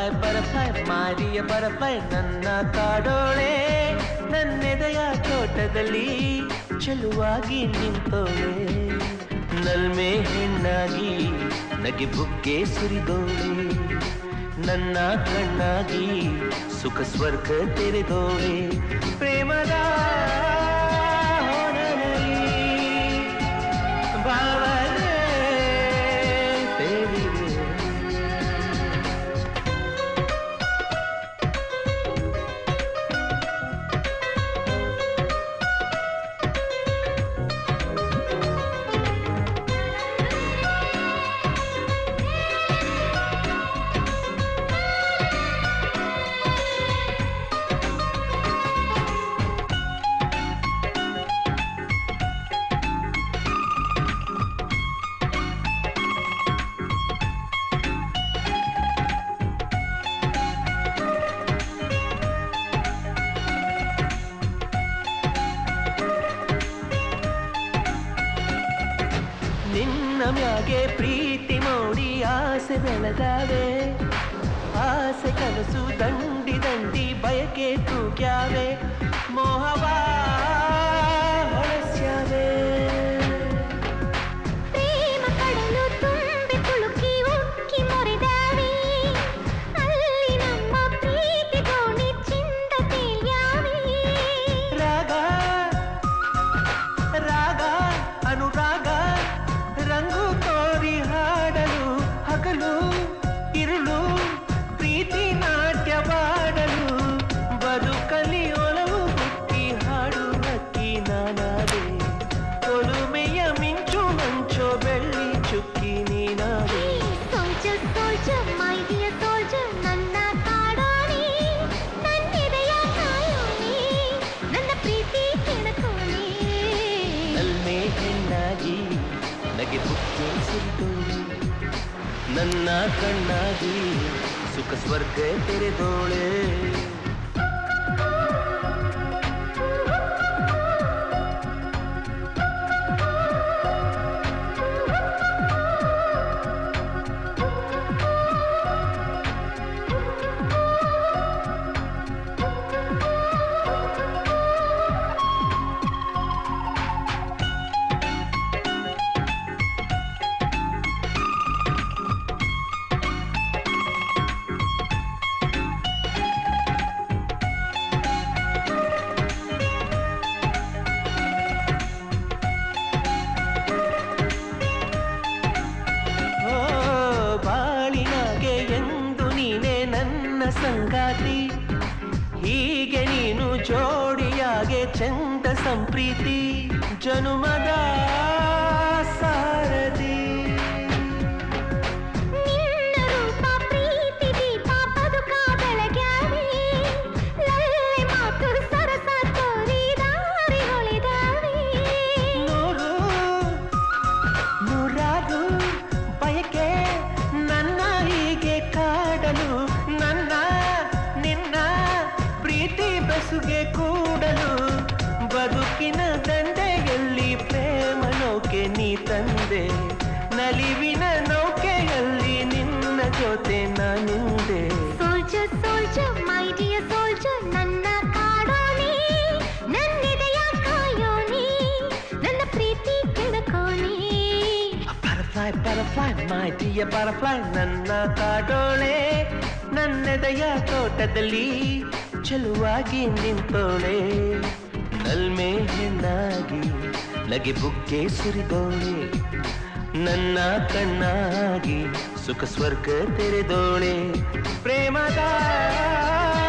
butterfly butterfly ಮಾರಿಯ butterfly ನನ್ನ ಕಾಡೋಳೆ ನನ್ನೆದೆಯ ತೋಟದಲ್ಲಿ ಚೆಲುವಾಗಿ ನಿಂತೋಳೆ ನಲ್ಮೆ ಹೆಣ್ಣಾಗಿ ನಗೆ ಬುಗ್ಗೆ ಸುರಿದೋಳೆ ನನ್ನ ಕಣ್ಣಾಗಿ ಸುಖ ಸ್ವರ್ಗ ತೆರೆದೋಳೆ ಪ್ರೇಮದ ಹೊನಲಿ ಭಾವನೆ ತೇಲಿದೆ ನಿನ್ನ ಮ್ಯಾಗೆ ಪ್ರೀತಿ ನೋಡಿ ಆಸೆ ಬೆಳೆದಾವೆ ಆಸೆ ಕನಸು ದಂಡಿ ದಂಡಿ ಬಯಕೆ ತೂಗ್ಯಾವೆ ಮೋಹವ ಹೊಳಸ್ಯಾವೆ ಪ್ರೇಮ ಕಡಲು ತುಂಬಿ ತುಳುಕಿ ಉಕ್ಕಿ ಮೊರೆದಾವೆ ಅಲ್ಲಿ ನಮ್ಮ ಪ್ರೀತಿ ದೋಣಿ ಚಿಂದ ತೇಲ್ಯಾವೆ ರಾಗ ರಾಗ ಅನುರಾಗ ರಂಗು ತೋರಿ ಹಾಡಲು ಹಗಲು ಇರುಳು ಪ್ರೀತಿ ನಾಟ್ಯವಾಡಲು ಬದುಕಲಿ ಒಲವು ಹುಟ್ಟಿ ಹಾಡು ಹಕ್ಕಿ ನಾನಾದೆ ಒಲುಮೆಯ ಮಿಂಚು ಮಂಚೋ ಬೆಳ್ಳಿ ಚುಕ್ಕಿ ನೀನಾದೆ soldier soldier my dear soldier ನನ್ನ ಕಾಡೋನಿ ನನ್ನೆದೆಯ ಕಾಯೋನಿ ನನ್ನ ಪ್ರೀತಿ ಕೆಣಕೋನಿ ನಲ್ಮೆ ಹೆಣ್ಣಾಗಿ ನಗೆ ಬುಕ್ಕೆ ಸುರಿದೋಳೆ ನನ್ನ ಕಣ್ಣಾಗಿ ಸುಖ ಸ್ವರ್ಗ ತೆರೆದೋಳೆ ಓ ಬಾಳಿನಾಗೆ ಎಂದು ನೀನೆ ನನ್ನ ಸಂಗಾತಿ ಹೀಗೆ ನೀನು ಜೋಡಿಯಾಗೆ ಚಂದ ಸಂಪ್ರೀತಿ ಜನುಮದ ಸಾರದಿ ನಿನ್ನ ರೂಪ ಪ್ರೀತಿ ದೀಪ ಬದುಕ ಬೆಳಗ್ಯಾವೆ ಲಲ್ಲೆ ಮಾತು ಸರಸ ತೋರಿ ದಾರಿ ಹೊಳಿದಾವೆ ನೂರು ನೂರಾರು ಬಯಕೆ ನನ್ನ ಹೀಗೆ ಕಾಡಲು ನನ್ನ ನಿನ್ನ ಪ್ರೀತಿ ಬಸುಗೆ ಕೂಡಲು ಬದುಕಿನ ದಂಡೆಯಲ್ಲಿ ಪ್ರೇಮ ನೌಕೆ ನೀ ತಂದೆ ನಲಿವಿನ ನೌಕೆಯಲ್ಲಿ ನಿನ್ನ ಜೊತೆ ನಾನಿಂದೆ soldier soldier my dear soldier ನನ್ನ ಕಾಡೋನಿ ನನ್ನೆದೆಯ ಕಾಯೋನಿ ನನ್ನ ಪ್ರೀತಿ ಕೆಣಕೋನಿ butterfly butterfly my dear butterfly ನನ್ನ ಕಾಡೋಳೆ ನನ್ನೆದೆಯ ತೋಟದಲ್ಲಿ ಚೆಲುವಾಗಿ ನಿಂತೋಳೆ ನಲ್ಮೆ ಹೆಣ್ಣಾಗಿ ನಗೆ ಬುಕ್ಕೆ ಸುರಿದೋಳೆ ನನ್ನ ಕಣ್ಣಾಗಿ ಸುಖ ಸ್ವರ್ಗ ತೆರೆದೋಳೆ ಪ್ರೇಮದ